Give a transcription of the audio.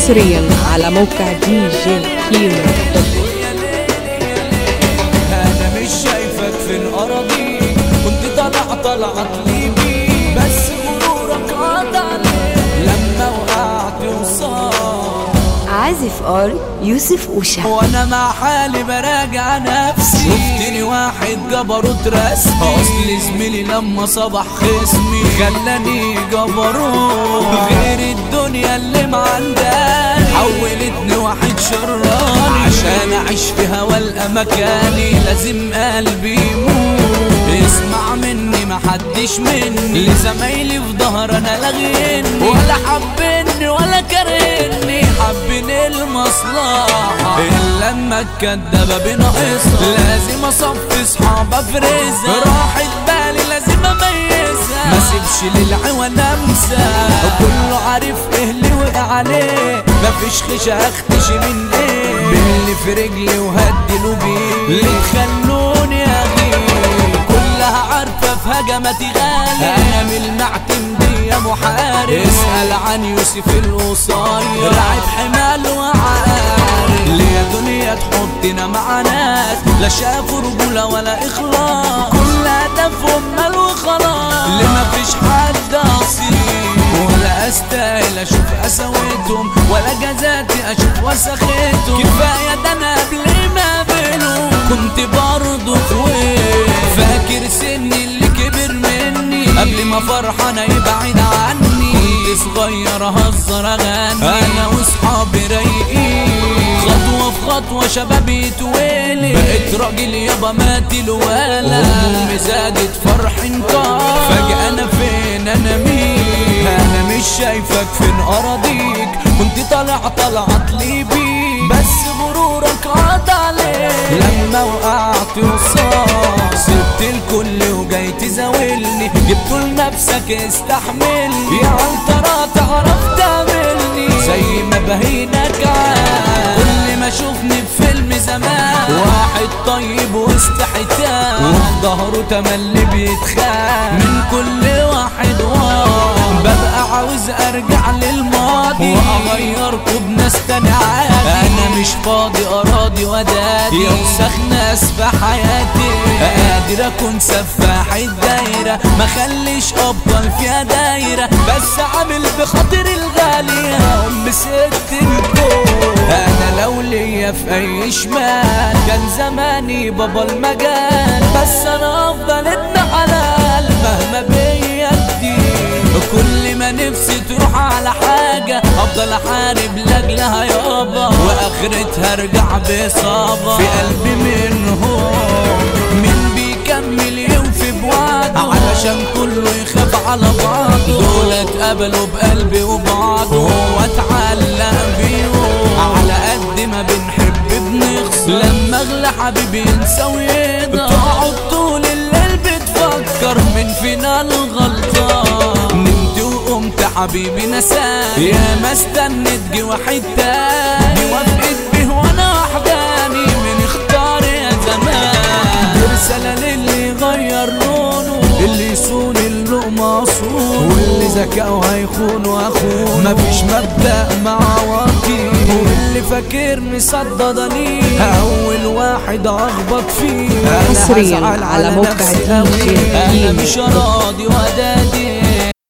حصريا على موقع دي جي كيمو انا مش شايفك في الاراضي كنت طالع طلعت ليبي بس مرورك قطع لما وقعت وصار عازف ار يوسف أوشا وانا مع حالي براجع نفسي شفتني واحد جبروت رسمي اصل زميلي لما صبح خصمي خلاني جبروت غير الدنيا اللي معنداني حولتني واحد شراني عشان اعيش في هوا الامكاني لازم قلبي يموت اسمع مني محدش مني لزمايلي في ظهر انا لاغيني ولا حبني ولا كرهني حبني المصلحة الا لما الكدابة بناقصها لازم اصفي صحاب افرزها راحت بالي لازم اميزها ما سيبش للعوان امسى كله عارف ايه اللي وقع عليه مفيش خشة اختشي من ايه باللي في رجلي وهدلوا بيه اللي خلوني اغيب كلها عارفة في هجمتي غالي انا من المعتمدية محارب اسأل عن يوسف القصير لعب حمال وعارف ليا دنيا تحطنا مع ناس لا شافوا رجولة ولا اخلاص كل هدفهم مال وخلاص اللي مفيش حد اصيل ولا استاهل اشوف قسوتهم ولا جزاتي اشوف وسختهم كفايه ده انا قبل ما اقابلهم كنت برضه خويت فاكر سني اللي كبر مني قبل ما فرحان يبعد عني كنت صغير اهزر اغني انا واصحابي رايقين خطوة في خطوة شبابي يتولي بقيت راجل يابا مات الولا همومي زادت فرح انطار فجأة انا فين انا مين انا مش شايفك فين اراضيك كنت طالع طلعت لي بيك بس غرورك عاد عليك لما وقعت وصار سبت الكل وجاي تزاولني جبته لنفسك استحملني يا ترى تعرف تعملني زي ما بهينك عاد كل ما شوفني في فيلم زمان واحد طيب وسط حيتان وفي ظهره تملي بيتخان من كل واحد واحد ببقى عاوز ارجع للماضي واغيركوا بناس تاني عادي انا مش فاضي اراضي ودادي يوسخ ناس في حياتي قادر اكون سفاح الدايرة ما خليش ابطل فيها دايرة بس عامل بخاطر الغالية ام ست الكون انا لو ليا في اي شمال كان زماني بابا المجال بس انا افضل ابن حلال مهما بيا كتير كل ما نفسي تروح على حاجة افضل احارب لاجلها يابا واخرتها ارجع بصابة في قلبي منهم مين بيكمل يوم في بوعده علشان كله يخاف على بعضه دول اتقبلوا بقلبي وبعضه هو اتعلق بيهم على قد ما بنحب بنخسر لما اغلى حبيبي ينسى ويقدر تقعد طول الليل بتفكر من فينا الغلطان نمت وقمت حبيبي نساني يا ما استنت جه واحد تاني وافقت به وانا وحداني من اختار يا زمان رسالة للي غير لونه اللي يصون اللقمة صون واللي ذكاؤه هيخون واخون مفيش مبدأ مع وطي واللي فاكرني صددني اول واحد اخبط فيه أنا حصرياً هزعل على موقع نفسي دي أوي. جي انا كيمو. مش راضي ودادي